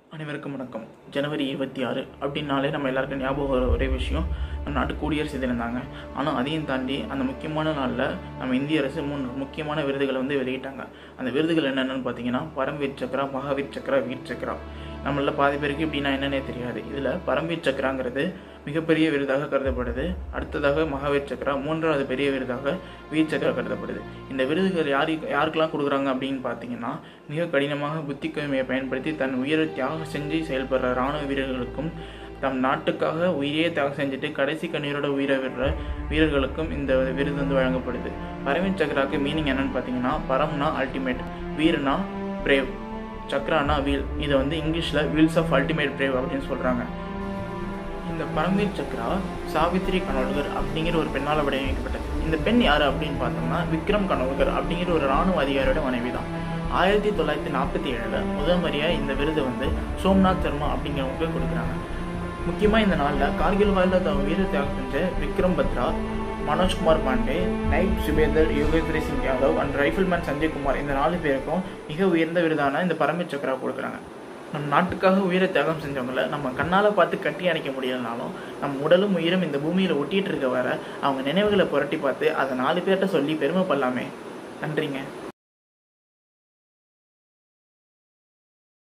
அனைவருக்கும் வணக்கம் ஜனவரி இருபத்தி ஆறு அப்படின்னாலே நம்ம எல்லாருக்கும் ஞாபகம் வர ஒரே விஷயம் நம்ம நாட்டு குடியரசு தினம் தாங்க ஆனால் அதையும் தாண்டி அந்த முக்கியமான நாளில் நம்ம இந்திய அரசு மூணு முக்கியமான விருதுகளை வந்து வெளியிட்டாங்க அந்த விருதுகள் என்னென்னு பார்த்தீங்கன்னா பரம்வீர் சக்ரா மகாவீர் சக்ரா வீர் சக்ரா நம்மள பாதி பேருக்கு இப்படின்னா என்னன்னே தெரியாது இதில் பரம்வீர் சக்ராங்கிறது மிகப்பெரிய விருதாக கருதப்படுது அடுத்ததாக மகாவீர் சக்ரா மூன்றாவது பெரிய விருதாக வீர் சக்ரா கருதப்படுது இந்த விருதுகள் யாரு யாருக்கெல்லாம் கொடுக்குறாங்க அப்படின்னு பார்த்தீங்கன்னா மிக கடினமாக புத்தி கூர்மையை பயன்படுத்தி தன் உயிரை தியாகம் செஞ்சு செயல்படுற இராணுவ வீரர்களுக்கும் தம் நாட்டுக்காக உயிரே தியாகம் செஞ்சுட்டு கடைசி கண்ணீரோட உயிரை விடுற வீரர்களுக்கும் இந்த விருது வந்து வழங்கப்படுது பரமீர் சக்ராக்கு மீனிங் என்னன்னு பார்த்தீங்கன்னா பரம்னா அல்டிமேட் வீர்னா பிரேவ் சக்ரானா வீல் இதை வந்து இங்கிலீஷில் வீல்ஸ் ஆஃப் அல்டிமேட் பிரேவ் அப்படின்னு சொல்கிறாங்க இந்த பரம்வீர் சக்ரா சாவித்ரி கனோல்கர் அப்படிங்கிற ஒரு பெண்ணால் வடிவமைக்கப்பட்டது இந்த பெண் யார் அப்படின்னு பார்த்தோம்னா விக்ரம் கனோல்கர் அப்படிங்கிற ஒரு ராணுவ அதிகாரியோட மனைவி தான் ஆயிரத்தி தொள்ளாயிரத்தி நாற்பத்தி ஏழில் முதல் முறையாக இந்த விருது வந்து சோம்நாத் சர்மா அப்படிங்கிறவங்களுக்கு கொடுக்குறாங்க முக்கியமாக இந்த நாளில் கார்கில் வாயில் தன் உயிரை தியாகம் செஞ்ச விக்ரம் பத்ரா மனோஜ்குமார் பாண்டே நைட் சுபேதர் யோகேந்திரி சிங் யாதவ் அண்ட் ரைஃபிள்மேன் சஞ்சய் குமார் இந்த நாலு பேருக்கும் மிக உயர்ந்த விருதான இந்த பரமேர் சக்ரா கொடுக்குறாங்க நம் நாட்டுக்காக உயிரை தியாகம் செஞ்சவங்கள நம்ம கண்ணால் பார்த்து கட்டி அணைக்க முடியலனாலும் நம்ம உடலும் உயிரும் இந்த பூமியில் ஒட்டிட்டு இருக்க வர அவங்க நினைவுகளை புரட்டி பார்த்து அதை நாலு பேர்கிட்ட சொல்லி பெருமைப்படலாமே நன்றிங்க